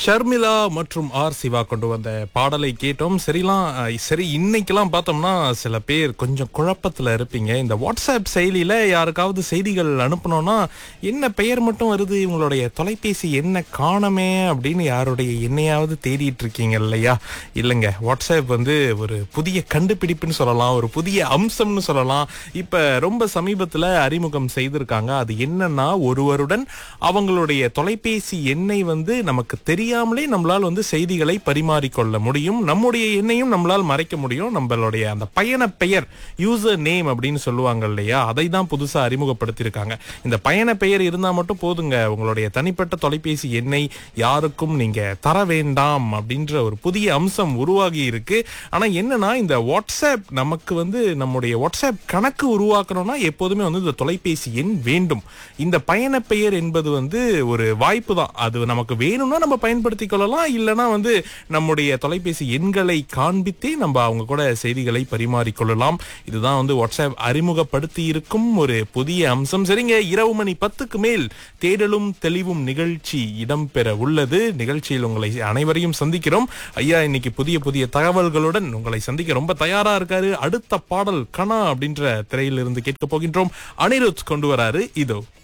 ஷர்மிளா மற்றும் ஆர் சிவா கொண்டு வந்த பாடலை கேட்டோம் சரிலாம் அஹ், சரி இன்னைக்கெல்லாம் பார்த்தோம்னா சில பேர் கொஞ்சம் குழப்பத்துல இருப்பீங்க இந்த வாட்ஸ்அப் செயலியில யாருக்காவது செய்திகள் அனுப்பணும்னா என்ன பெயர் மட்டும் வருது இவங்களுடைய தொலைபேசி என்ன காணமே அப்படின்னு யாருடைய எண்ணையாவது தேடிட்டு இருக்கீங்க இல்லையா இல்லைங்க வாட்ஸ்அப் வந்து ஒரு புதிய கண்டுபிடிப்புன்னு சொல்லலாம் ஒரு புதிய அம்சம்னு சொல்லலாம் இப்ப ரொம்ப சமீபத்துல அறிமுகம் செய்திருக்காங்க அது என்னன்னா ஒருவருடன் அவங்களுடைய தொலைபேசி எண்ணை வந்து நமக்கு தெரியாமலே நம்மளால் வந்து செய்திகளை பரிமாறிக்கொள்ள முடியும் நம்முடைய எண்ணையும் நம்மளால் மறைக்க முடியும் நம்மளுடைய அந்த பயண பெயர் யூசர் நேம் அப்படின்னு சொல்லுவாங்க இல்லையா அதை தான் புதுசா அறிமுகப்படுத்தியிருக்காங்க இந்த பயண பெயர் இருந்தா மட்டும் போதுங்க உங்களுடைய தனிப்பட்ட தொலைபேசி எண்ணை யாருக்கும் நீங்க தர வேண்டாம் அப்படின்ற ஒரு புதிய அம்சம் உருவாகி இருக்கு ஆனா என்னன்னா இந்த வாட்ஸ்அப் நமக்கு வந்து நம்முடைய வாட்ஸ்அப் கணக்கு உருவாக்கணும்னா எப்போதுமே வந்து இந்த தொலைபேசி எண் வேண்டும் இந்த பயண பெயர் என்பது வந்து ஒரு வாய்ப்பு தான் அது நமக்கு வேணும்னா நம்ம பயன்படுத்திக் கொள்ளலாம் இல்லைன்னா வந்து நம்முடைய தொலைபேசி எண்களை காண்பித்தே நம்ம அவங்க கூட செய்திகளை பரிமாறிக்கொள்ளலாம் இதுதான் வந்து வாட்ஸ்அப் அறிமுகப்படுத்தி இருக்கும் ஒரு புதிய அம்சம் சரிங்க இரவு மணி பத்துக்கு மேல் தேடலும் தெளிவும் நிகழ்ச்சி இடம்பெற உள்ளது நிகழ்ச்சியில் உங்களை அனைவரையும் சந்திக்கிறோம் ஐயா இன்னைக்கு புதிய புதிய தகவல்களுடன் உங்களை சந்திக்க ரொம்ப தயாரா இருக்காரு அடுத்த பாடல் கனா அப்படின்ற திரையிலிருந்து கேட்க போகின்றோம் அனிருத் கொண்டு வராரு இதோ